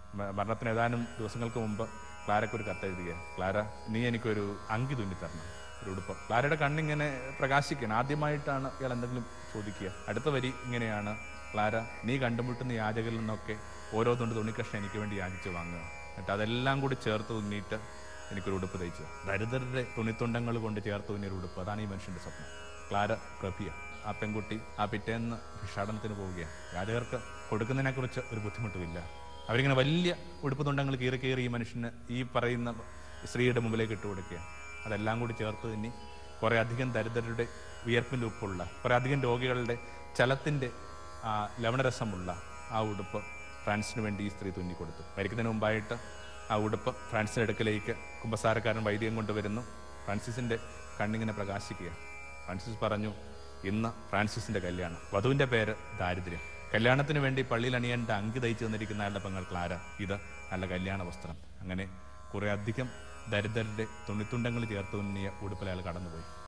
മ- മരണത്തിന് ഏതാനും ദിവസങ്ങൾക്ക് മുമ്പ് ക്ലാരയ്ക്ക് ഒരു കത്തെഴുതുക ക്ലാര നീ എനിക്കൊരു അങ്കി തുന്നിത്തരണം ഒരു ഉടുപ്പ് ക്ലാരയുടെ കണ്ണിങ്ങനെ പ്രകാശിക്കണം ആദ്യമായിട്ടാണ് ഇയാൾ എന്തെങ്കിലും ചോദിക്കുക അടുത്ത വരി ഇങ്ങനെയാണ് ക്ലാര നീ കണ്ടുമുട്ടുന്ന യാചകരിൽ നിന്നൊക്കെ ഓരോ തുണ്ട് തുണിക്കഷ്ണം എനിക്ക് വേണ്ടി യാചിച്ച് വാങ്ങുക എന്നിട്ട് അതെല്ലാം കൂടി ചേർത്ത് തുന്നിയിട്ട് എനിക്കൊരു ഉടുപ്പ് തയ്ച്ചു ദരിദ്രരുടെ തുണിത്തുണ്ടങ്ങൾ കൊണ്ട് ചേർത്ത് തുന്നിയൊരു ഉടുപ്പ് അതാണ് ഈ മനുഷ്യന്റെ സ്വപ്നം ക്ലാര പ്രഭിയ ആ പെൺകുട്ടി ആ പിറ്റേന്ന് ഭിക്ഷാടനത്തിന് പോവുകയാണ് യാചകർക്ക് കൊടുക്കുന്നതിനെ കുറിച്ച് ഒരു ബുദ്ധിമുട്ടുമില്ല അവരിങ്ങനെ വലിയ ഉടുപ്പ് തുണ്ടങ്ങൾ കീറി കീറി ഈ മനുഷ്യന് ഈ പറയുന്ന സ്ത്രീയുടെ മുമ്പിലേക്ക് ഇട്ട് കൊടുക്കുക അതെല്ലാം കൂടി ചേർത്ത് തന്നെ കുറെ അധികം ദരിദ്രരുടെ വിയർപ്പിൻ്റെ ഉപ്പുള്ള കുറെ അധികം രോഗികളുടെ ചലത്തിന്റെ ആ ലവണരസമുള്ള ആ ഉടുപ്പ് ഫ്രാൻസിന് വേണ്ടി ഈ സ്ത്രീ തുന്നി കൊടുത്തു മരിക്കുന്നതിന് മുമ്പായിട്ട് ആ ഉടുപ്പ് ഫ്രാൻസിന്റെ അടുക്കലേക്ക് കുമ്പസാരക്കാരൻ വൈദ്യം കൊണ്ടുവരുന്നു ഫ്രാൻസിസിന്റെ കണ്ണിങ്ങനെ പ്രകാശിക്കുക ഫ്രാൻസിസ് പറഞ്ഞു ഇന്ന് ഫ്രാൻസിസിന്റെ കല്യാണം വധുവിന്റെ പേര് ദാരിദ്ര്യം കല്യാണത്തിന് വേണ്ടി പള്ളിയിൽ അണിയേണ്ട അങ്കി തയ്ച്ചു തന്നിരിക്കുന്ന അയാളുടെ പെങ്ങൾ ക്ലാര ഇത് നല്ല കല്യാണ വസ്ത്രം അങ്ങനെ കുറെ അധികം ദരിദ്രരുടെ തുണിത്തുണ്ടങ്ങൾ ചേർത്ത് തുന്നിയ ഉടുപ്പിൽ അയാൾ കടന്നുപോയി